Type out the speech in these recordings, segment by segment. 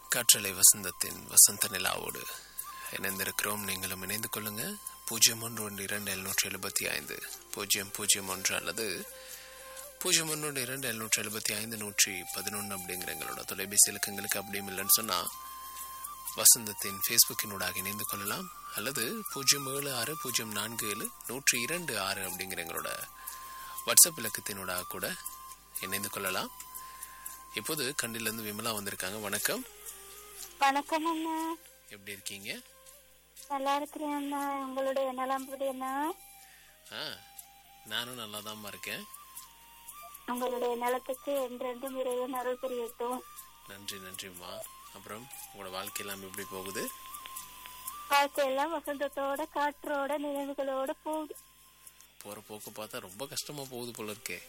காற்றலை வசந்தத்தின் வசந்த நிலாவோடு இணைந்திருக்கிறோம் நீங்களும் இணைந்து கொள்ளுங்க பூஜ்ஜியம் ஒன்று ஒன்று இரண்டு எழுநூற்றி எழுபத்தி ஐந்து பூஜ்ஜியம் பூஜ்ஜியம் ஒன்று அல்லது பூஜ்ஜியம் ஒன்று ஒன்று இரண்டு எழுநூற்றி எழுபத்தி ஐந்து நூற்றி பதினொன்று அப்படிங்கிற எங்களோட தொலைபேசி இலக்கங்களுக்கு அப்படியும் இல்லைன்னு சொன்னால் வசந்தத்தின் ஃபேஸ்புக்கினூடாக இணைந்து கொள்ளலாம் அல்லது பூஜ்ஜியம் ஏழு ஆறு பூஜ்ஜியம் நான்கு ஏழு நூற்றி இரண்டு ஆறு அப்படிங்கிற எங்களோட வாட்ஸ்அப் இலக்கத்தினூடாக கூட இணைந்து கொள்ளலாம் இப்போது கண்டிலிருந்து விமலா வந்திருக்காங்க வணக்கம் வணக்கம் அண்ணா எப்படி இருக்கீங்க நல்லா இருக்கிறேன் அண்ணா உங்களுடைய நலம் அண்ணா ஆ நானும் நல்லா இருக்கேன் உங்களுடைய நலத்துக்கு என்றென்றும் இறைவன் அருள் புரியட்டும் நன்றி நன்றிம்மா அப்புறம் உங்களோட வாழ்க்கையெல்லாம் எப்படி போகுது வாழ்க்கையெல்லாம் வசந்தத்தோட காற்றோட நினைவுகளோட போகுது போகிற போக்கு பார்த்தா ரொம்ப கஷ்டமா போகுது போல இருக்கே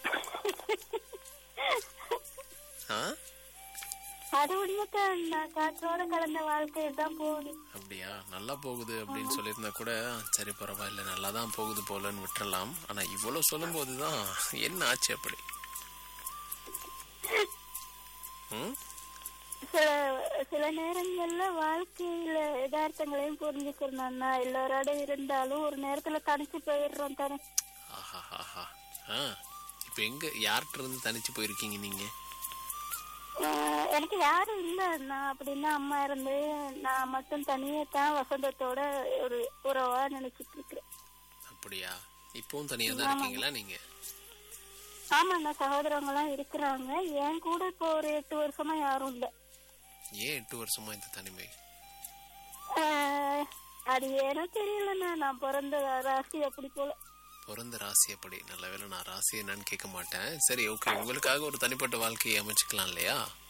ஆ அது உண்மைதான் அண்ணா காற்றோட கலந்த வாழ்க்கை தான் போகுது அப்படியா நல்லா போகுது அப்படின்னு சொல்லியிருந்தா கூட சரி பரவாயில்ல நல்லா தான் போகுது போலன்னு விட்டுறலாம் ஆனா இவ்வளவு சொல்லும்போது தான் என்ன ஆச்சு அப்படி ம் சில சில நேரங்கள்ல வாழ்க்கையில யதார்த்தங்களையும் புரிஞ்சுக்கிறோம் அண்ணா எல்லாரோட இருந்தாலும் ஒரு நேரத்துல தனிச்சு போயிடுறோம் தானே ஆஹா ஆஹா ஆ இப்போ எங்க யார்கிட்ட இருந்து தனிச்சு போயிருக்கீங்க நீங்க ஆஹ் எனக்கு யாரும் இல்ல அண்ணா அப்படின்னா அம்மா இருந்து நான் மட்டும் தனியே தான் வசந்தத்தோட ஒரு உறவா நினைச்சிட்டு இருக்கிறேன் அப்படியா இப்பவும் தனியா தான் இருக்கீங்களா நீங்க ஆமா அண்ணா சகோதரங்க எல்லாம் இருக்கிறாங்க என் கூட இப்போ ஒரு எட்டு வருஷமா யாரும் இல்ல ஏன் எட்டு வருஷமா இந்த தனிமை ஆஹ் அது ஏனோ தெரியலண்ணா நான் பிறந்த ராசி அப்படி போல பிறந்த ராசி அப்படி நல்ல வேளை நான் ராசி என்னன்னு கேட்க மாட்டேன் சரி ஓகே உங்களுக்காக ஒரு தனிப்பட்ட வாழ்க்கையை அமைச்சுக்கலாம் இல்லையா